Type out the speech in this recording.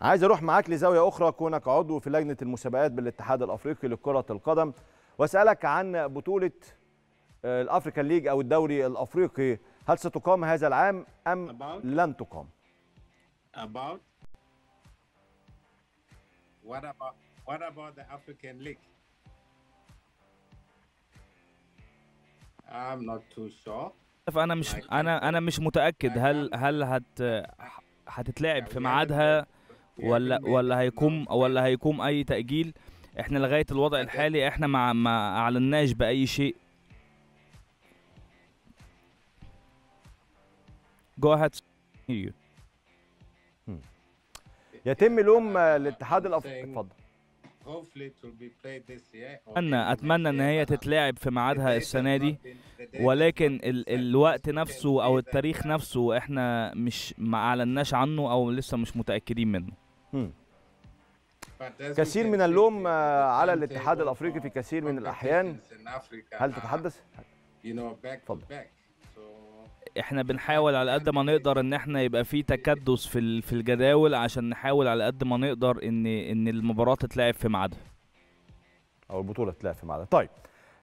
عايز اروح معاك لزاويه اخرى كونك عضو في لجنه المسابقات بالاتحاد الافريقي لكره القدم واسالك عن بطوله آه، الافريكان ليج او الدوري الافريقي هل ستقام هذا العام ام About? لن تقام About what about what about the African League? I'm not too sure. فانا مش انا انا مش متاكد هل هل هت هتتلعب في ميعادها ولا ولا هيكون ولا هيكون اي تاجيل احنا لغايه الوضع الحالي احنا ما ما اعلناش باي شيء جو ahead hear you. يتم لوم آه، الاتحاد الافريقي اتفضل Hopefully it will be played this year. or اتمنى maybe اتمنى next ان year, هي but تتلعب في the ميعادها dates have السنه not دي been- the dates have ولكن not ال been set. الوقت It can نفسه او be that, التاريخ uh, نفسه احنا مش ما اعلناش عنه او لسه مش متاكدين منه مم. but as we كثير can من see, اللوم the- آه، the على timetable الاتحاد الافريقي for في كثير من الاحيان competitions in Africa هل are, تتحدث you know, back to اتفضل. back. So احنا بنحاول على قد ما نقدر ان احنا يبقى في تكدس في ال- في الجداول عشان نحاول على قد ما نقدر ان ان المباراه تتلعب في ميعادها او البطوله تتلعب في ميعادها طيب